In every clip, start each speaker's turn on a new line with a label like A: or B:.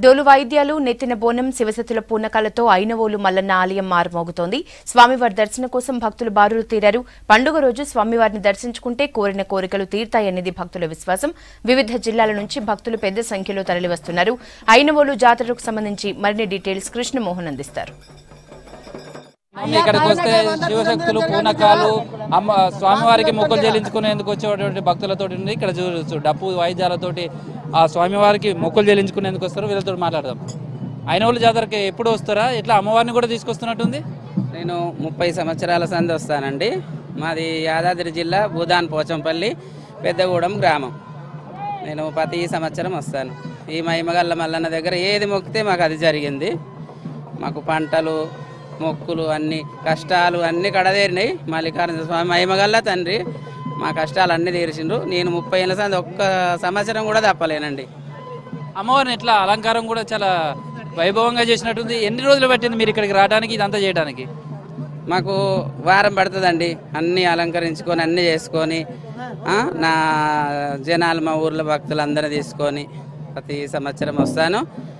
A: డోలు వాయిద్యాలు నెత్తిన బోనం శివసతుల పూనకాలతో ఐనవోలు మల్లన్న ఆలయం మారుమోగుతోంది స్వామివారి దర్శనం కోసం భక్తులు బారులు తీరారు పండుగ రోజు స్వామివారిని దర్శించుకుంటే కోరిన కోరికలు తీర్తాయనేది భక్తుల విశ్వాసం వివిధ జిల్లాల నుంచి భక్తులు పెద్ద సంఖ్యలో తరలివస్తున్నారు ఐనవోలు జాతరకు సంబంధించి మరిన్ని డీటెయిల్స్ కృష్ణమోహన్ అందిస్తారు
B: ఇక్కడికి వస్తే శివశక్తులు పూనకాలు అమ్మ స్వామివారికి మొక్కులు చెల్లించుకునేందుకు వచ్చేటువంటి భక్తులతో ఉంది ఇక్కడ చూడొచ్చు డప్పు వాయిద్యాలతోటి ఆ స్వామివారికి మొక్కులు చెల్లించుకునేందుకు వస్తారు వీళ్ళతో మాట్లాడదాం అయిన వాళ్ళు జాతరకి ఎప్పుడు వస్తారా ఇట్లా అమ్మవారిని కూడా తీసుకొస్తున్నట్టుంది
C: నేను ముప్పై సంవత్సరాల సంది వస్తానండి మాది యాదాద్రి జిల్లా భూదాన్ పోచంపల్లి పెద్దగూడెం గ్రామం నేను ప్రతి సంవత్సరం వస్తాను ఈ మహిమగల్ల మల్లన్న దగ్గర ఏది మొక్కితే మాకు అది జరిగింది మాకు పంటలు మొక్కులు అన్ని కష్టాలు అన్ని కడదేరినాయి మల్లికార్జున స్వామి మహిమగల్ల తండ్రి మా కష్టాలు అన్నీ తీర్చిండ్రు నేను ముప్పై ఏళ్ళ సంది ఒక్క సంవత్సరం కూడా తప్పలేనండి
B: అమ్మవారిని ఇట్లా అలంకారం కూడా చాలా వైభవంగా చేసినట్టుంది ఎన్ని రోజులు పట్టింది మీరు ఇక్కడికి రావడానికి ఇదంతా చేయడానికి
C: మాకు వారం పడుతుందండి అన్నీ అలంకరించుకొని అన్నీ చేసుకొని ఆ, నా జనాలు మా ఊర్లో భక్తులు అందరినీ తీసుకొని ప్రతి సంవత్సరం వస్తాను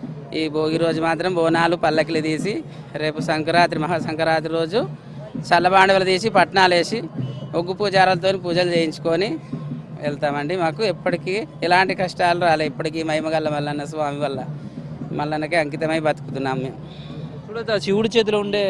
C: ఈ భోగి రోజు మాత్రం బోనాలు పల్లకిలు తీసి రేపు సంక్రాంతి మహాసంక్రాంతి రోజు చల్లబాండవలు తీసి పట్నాలు వేసి ఒగ్గు పూజారాలతో పూజలు చేయించుకొని వెళ్తామండి మాకు ఎప్పటికీ ఎలాంటి కష్టాలు రాలే ఇప్పటికీ మహిమగల్ల మల్లన్న స్వామి వల్ల మల్లన్నకే అంకితమై బతుకుతున్నాం మేము
B: చూడొచ్చు ఆ శివుడి చేతిలో ఉండే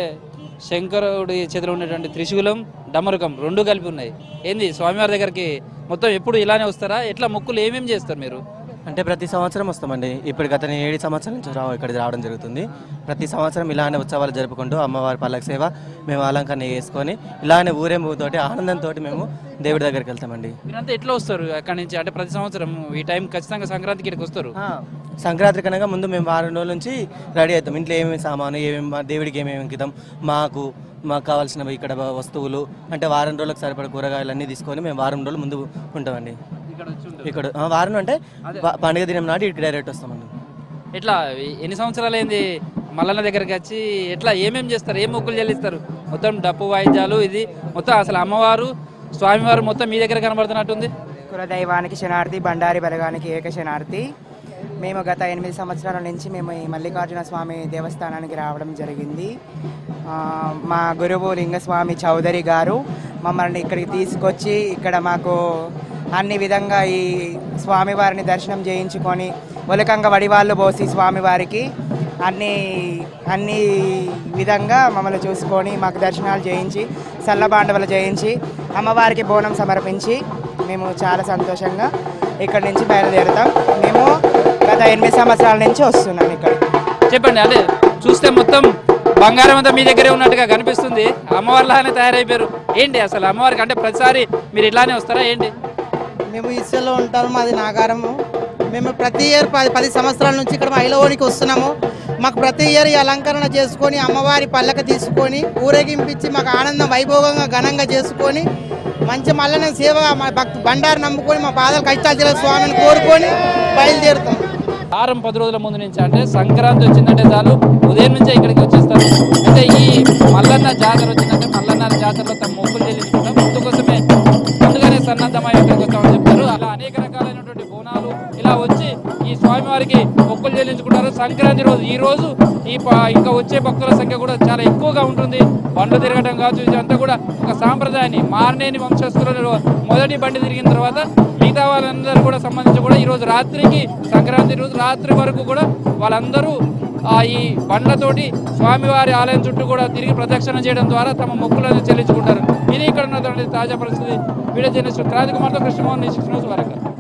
B: శంకరుడి చేతిలో ఉండేటువంటి త్రిశూలం డమరుకం రెండు కలిపి ఉన్నాయి ఏంది స్వామివారి దగ్గరికి మొత్తం ఎప్పుడు ఇలానే వస్తారా ఎట్లా మొక్కులు ఏమేమి చేస్తారు మీరు
D: అంటే ప్రతి సంవత్సరం వస్తామండి ఇప్పుడు గత నేను ఏడు సంవత్సరాల నుంచి రా ఇక్కడికి రావడం జరుగుతుంది ప్రతి సంవత్సరం ఇలానే ఉత్సవాలు జరుపుకుంటూ అమ్మవారి పల్లకి సేవ మేము అలంకరణ చేసుకొని ఇలానే ఊరేంపుతోటి ఆనందంతో మేము దేవుడి దగ్గరికి వెళ్తామండి
B: మీరంతా ఎట్లా వస్తారు అక్కడి నుంచి అంటే ప్రతి సంవత్సరం ఈ టైం ఖచ్చితంగా సంక్రాంతికి ఇక్కడికి వస్తారు
D: ఆ, సంక్రాంతి కనుక ముందు మేము వారం రోజుల నుంచి రెడీ అవుతాం ఇంట్లో ఏమేమి సామాను ఏమేమి మా దేవుడికి ఏమేమి అంకితం మాకు మాకు కావాల్సినవి ఇక్కడ వస్తువులు అంటే వారం రోజులకు సరిపడ కూరగాయలు అన్నీ తీసుకొని మేము వారం రోజులు ముందు ఉంటామండి
B: ఇక్కడ వచ్చి ఉంటారు.
D: ఇక్కడ ఆ, వారం అంటే ప- పండుగ దినం నాటి ఇక్కడికి డైరెక్ట్ వస్తామండి
B: ఎట్లా ఎన్ని సంవత్సరాలు అయింది మల్లన్న దగ్గరికి వచ్చి ఎట్లా ఏమేమి చేస్తారు ఏం మొక్కులు చెల్లిస్తారు మొత్తం డప్పు వాయిద్యాలు ఇది మొత్తం అసలు అమ్మవారు స్వామివారు మొత్తం మీ దగ్గర కనబడుతున్నట్టుంది
E: కులదైవానికి శనార్థి బండారి బలగానికి ఏక శనార్థి మేము గత ఎనిమిది సంవత్సరాల నుంచి మేము ఈ మల్లికార్జున స్వామి దేవస్థానానికి రావడం జరిగింది ఆ, మా గురువు లింగస్వామి చౌదరి గారు మమ్మల్ని ఇక్కడికి తీసుకొచ్చి ఇక్కడ మాకు అన్ని విధంగా ఈ స్వామివారిని దర్శనం చేయించుకొని ఒలకంగా వడివాళ్ళు పోసి స్వామివారికి అన్ని అన్ని విధంగా మమ్మల్ని చూసుకొని మాకు దర్శనాలు చేయించి సల్లబాండవలు చేయించి అమ్మవారికి బోనం సమర్పించి మేము చాలా సంతోషంగా ఇక్కడి నుంచి బయలుదేరుతాం మేము గత ఎనిమిది సంవత్సరాల నుంచి వస్తున్నాం ఇక్కడికి
B: చెప్పండి అంటే చూస్తే మొత్తం బంగారం అంతా మీ దగ్గరే ఉన్నట్టుగా కనిపిస్తుంది అమ్మవారిలాగానే తయారైపోయారు ఏంటి అసలు అమ్మవారికి అంటే ప్రతిసారి మీరు ఇట్లానే వస్తారా ఏంటి
F: మేము ఇసుకలో ఉంటాము మాది నాగారము మేము ప్రతి ఇయర్ పది పది సంవత్సరాల నుంచి ఇక్కడ ఐలవోనికి వస్తున్నాము మాకు ప్రతి ఇయర్ ఈ అలంకరణ చేసుకొని అమ్మవారి పల్లక తీసుకొని ఊరేగింపించి మాకు ఆనందం వైభోగంగా ఘనంగా చేసుకొని మంచి మల్లన సేవ మా భక్తు బండారు నమ్ముకొని మా బాధలు కష్టాలు తీరే స్వామిని కోరుకొని బయలుదేరుతాం
B: వారం పది రోజుల ముందు నుంచి అంటే సంక్రాంతి వచ్చిందంటే చాలు ఉదయం నుంచే ఇక్కడికి వచ్చేస్తారు అంటే ఈ మల్లన్న జాతర వచ్చిందంటే మల్లన్న జాతరలో తమ మొక్కులు చెల్లించుకుంటాం అందుకోసమే ముందుగానే సన్నద్ధమై ఇక్కడికి వస్తామని చెప్తారు అలా అనేక రకాలైనటువంటి బోనాలు ఇలా వచ్చి ఈ స్వామివారికి మొక్కులు చెల్లించుకుంటారు సంక్రాంతి రోజు ఈ రోజు ఈ ప- ఇంకా వచ్చే భక్తుల సంఖ్య కూడా చాలా ఎక్కువగా ఉంటుంది బండ్లు తిరగడం కావచ్చు ఇదంతా కూడా ఒక సాంప్రదాయాన్ని మారనేని వంశస్థులలో మొదటి బండి తిరిగిన తర్వాత మిగతా వాళ్ళందరూ కూడా సంబంధించి కూడా ఈ రోజు రాత్రికి సంక్రాంతి రోజు రాత్రి వరకు కూడా వాళ్ళందరూ ఆ ఈ బండ్లతోటి స్వామివారి ఆలయం చుట్టూ కూడా తిరిగి ప్రదక్షిణ చేయడం ద్వారా తమ మొక్కులను చెల్లించుకుంటారు ఇది ఇక్కడ ఉన్నటువంటి తాజా పరిస్థితి వీడియో జర్నలిస్ట్ క్రాంతి కుమార్తో కృష్ణమోహన్ న్యూస్ వరకు